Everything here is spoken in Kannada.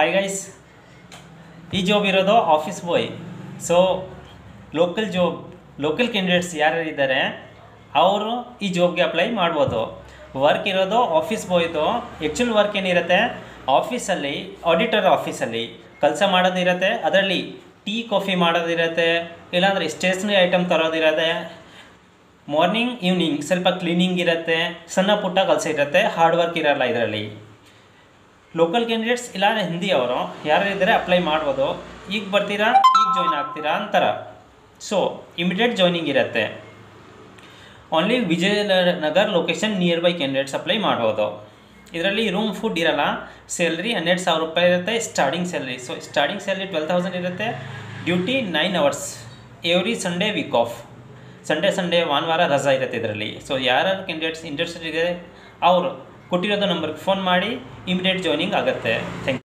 ಹಾಯ್ ಗೈಸ್ ಈ ಜಾಬ್ ಇರೋದು office boy so local job local candidates ಯಾರ್ಯಾರಿದ್ದಾರೆ ಅವರು ಈ ಜಾಬ್ಗೆ ಅಪ್ಲೈ ಮಾಡ್ಬೋದು ವರ್ಕ್ ಇರೋದು ಆಫೀಸ್ ಬಾಯ್ದು ಆ್ಯಕ್ಚುಲ್ ವರ್ಕ್ ಏನಿರುತ್ತೆ ಆಫೀಸಲ್ಲಿ ಆಡಿಟರ್ ಆಫೀಸಲ್ಲಿ ಕೆಲಸ ಮಾಡೋದಿರುತ್ತೆ ಅದರಲ್ಲಿ ಟೀ ಕಾಫಿ ಮಾಡೋದಿರುತ್ತೆ ಇಲ್ಲಾಂದರೆ ಸ್ಟೇಷನರಿ ಐಟಮ್ ತರೋದಿರುತ್ತೆ ಮಾರ್ನಿಂಗ್ ಈವ್ನಿಂಗ್ ಸ್ವಲ್ಪ ಕ್ಲೀನಿಂಗ್ ಇರುತ್ತೆ ಸಣ್ಣ ಪುಟ್ಟ ಕೆಲಸ ಇರುತ್ತೆ ಹಾರ್ಡ್ ವರ್ಕ್ ಇರಲ್ಲ ಇದರಲ್ಲಿ ಲೋಕಲ್ ಕ್ಯಾಂಡಿಡೇಟ್ಸ್ ಇಲ್ಲ ಹಿಂದಿ ಅವರು ಯಾರಿದ್ದಾರೆ ಅಪ್ಲೈ ಮಾಡ್ಬೋದು ಈಗ ಬರ್ತೀರಾ ಈಗ ಜಾಯ್ನ್ ಆಗ್ತೀರಾ ಅಂತಾರ ಸೊ ಇಮಿಡಿಯೇಟ್ ಜಾಯ್ನಿಂಗ್ ಇರುತ್ತೆ only Vijayanagar location near by candidates apply ಮಾಡ್ಬೋದು ಇದರಲ್ಲಿ ರೂಮ್ ಫುಡ್ ಇರಲ್ಲ ಸ್ಯಾಲ್ರಿ ಹನ್ನೆರಡು ಸಾವಿರ ರೂಪಾಯಿ ಇರುತ್ತೆ starting salary so starting salary twelve thousand ಇರುತ್ತೆ duty nine hours every Sunday week off Sunday Sunday ಭಾನುವಾರ ರಜಾ ಇರುತ್ತೆ ಇದರಲ್ಲಿ ಸೊ ಯಾರ್ಯಾರು ಕ್ಯಾಂಡಿಡೇಟ್ಸ್ ಇಂಟ್ರೆಸ್ಟೆಡ್ ಇದೆ ಅವರು ಕೊಟ್ಟಿರೋದು ನಂಬರ್ಗೆ ಫೋನ್ ಮಾಡಿ ಇಮಿಡಿಯೇಟ್ ಜಾಯ್ನಿಂಗ್ ಆಗುತ್ತೆ ಥ್ಯಾಂಕ್